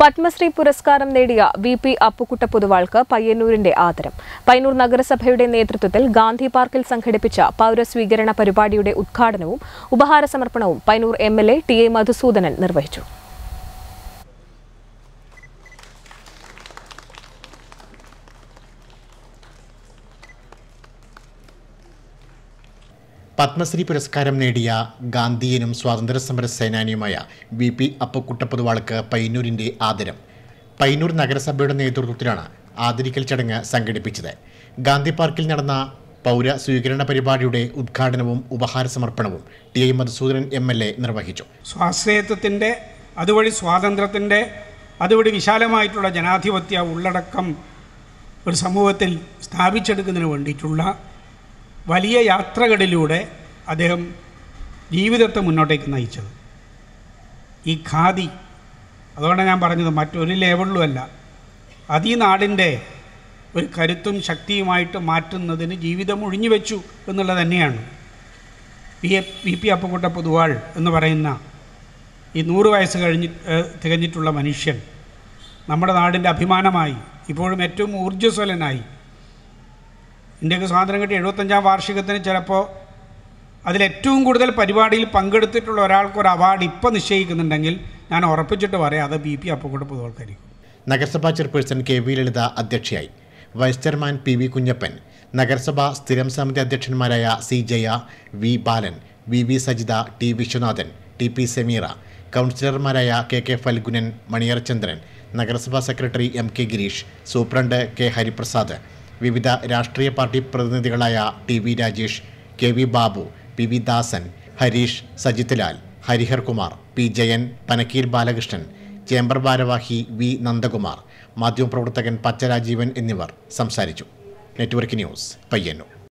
പത്മശ്രീ പുരസ്കാരം നേടിയ V P അപ്പുക്കുട്ട പൊതുവാൾക്ക് പയ്യന്നൂരിന്റെ ആദരം പയ്യന്നൂർ നഗരസഭയുടെ നേതൃത്വത്തിൽ ഗാന്ധി പാർക്കിൽ സംഘടിപ്പിച്ച പൗരസ്വീകരണ പരിപാടിയുടെ ഉദ്ഘാടനവും ഉപഹാര സമർപ്പണവും Payyanur M L A T A Madhusoodanan നിർവഹിച്ചു പത്മശ്രീ പുരസ്കാരം നേടിയ ഗാന്ധിയനും സ്വാതന്ത്ര്യ സമര സേനാനിയുമായ വി പി അപ്പക്കുട്ട പൊതുവാൾക്ക് പയ്യന്നൂരിൻ്റെ ആദരം പയ്യന്നൂർ നഗരസഭയുടെ നേതൃത്വത്തിലാണ് ആദരിക്കൽ ചടങ്ങ് സംഘടിപ്പിച്ചത് ഗാന്ധി പാർക്കിൽ നടന്ന പൗര സ്വീകരണ പരിപാടിയുടെ ഉദ്ഘാടനവും ഉപഹാര സമർപ്പണവും T I Madhusoodanan M L A നിർവഹിച്ചു സ്വാശ്രയത്വത്തിൻ്റെ അതുവഴി സ്വാതന്ത്ര്യത്തിൻ്റെ അതുവഴി വിശാലമായിട്ടുള്ള ജനാധിപത്യ ഉള്ളടക്കം ഒരു സമൂഹത്തിൽ സ്ഥാപിച്ചെടുക്കുന്നതിന് വേണ്ടിയിട്ടുള്ള വലിയ യാത്രകളിലൂടെ അദ്ദേഹം ജീവിതത്തെ മുന്നോട്ടേക്ക് നയിച്ചത് ഈ ഖാദി അതുകൊണ്ടാണ് ഞാൻ പറഞ്ഞത് മറ്റൊരു ലേവലിലുമല്ല അത് ഈ നാടിൻ്റെ ഒരു കരുത്തും ശക്തിയുമായിട്ട് മാറ്റുന്നതിന് ജീവിതം ഒഴിഞ്ഞു വെച്ചു എന്നുള്ളത് തന്നെയാണ് P A V P Appakutta Poduval എന്ന് പറയുന്ന ഈ നൂറ് വയസ്സ് കഴിഞ്ഞ് ഏഹ്, തികഞ്ഞിട്ടുള്ള മനുഷ്യൻ നമ്മുടെ നാടിൻ്റെ അഭിമാനമായി ഇപ്പോഴും ഏറ്റവും ഊർജ്ജസ്വലനായി ഇന്ത്യക്ക് സ്വാതന്ത്ര്യം കിട്ടിയ എഴുപത്തഞ്ചാം വാർഷികത്തിന് ചിലപ്പോൾ അതിലേറ്റവും കൂടുതൽ പരിപാടിയിൽ പങ്കെടുത്തിട്ടുള്ള ഒരാൾക്ക് ഒരു അവാർഡ് ഇപ്പോൾ നിശ്ചയിക്കുന്നുണ്ടെങ്കിൽ ഞാൻ ഉറപ്പിച്ചിട്ട് പറയാം അത് ബി പി അപ്പക്കുട്ട പൊതുവാൾക്കായിരിക്കും നഗരസഭാ ചെയർപേഴ്സൺ കെ വി ലളിത അധ്യക്ഷയായി vice chairman P V Kunhappan നഗരസഭാ സ്ഥിരം സമിതി അധ്യക്ഷന്മാരായ C Jaya V Balan V V Sajitha T Viswanathan T P Sameera കൗൺസിലർമാരായ കെ കെ ഫൽഗുനൻ മണിയറചന്ദ്രൻ നഗരസഭാ secretary M K Gireesh superintendent K Hariprasad വിവിധ രാഷ്ട്രീയ പാർട്ടി പ്രതിനിധികളായ T V Rajesh K V Babu P V Dasan Harish Sajith Lal Harihar Kumar P Jayan Panakkeer Balakrishnan chamber ഭാരവാഹി വി നന്ദകുമാർ മാധ്യമപ്രവർത്തകൻ പച്ച രാജീവൻ എന്നിവർ സംസാരിച്ചു നെറ്റ്വർക്ക് ന്യൂസ് പയ്യന്നൂർ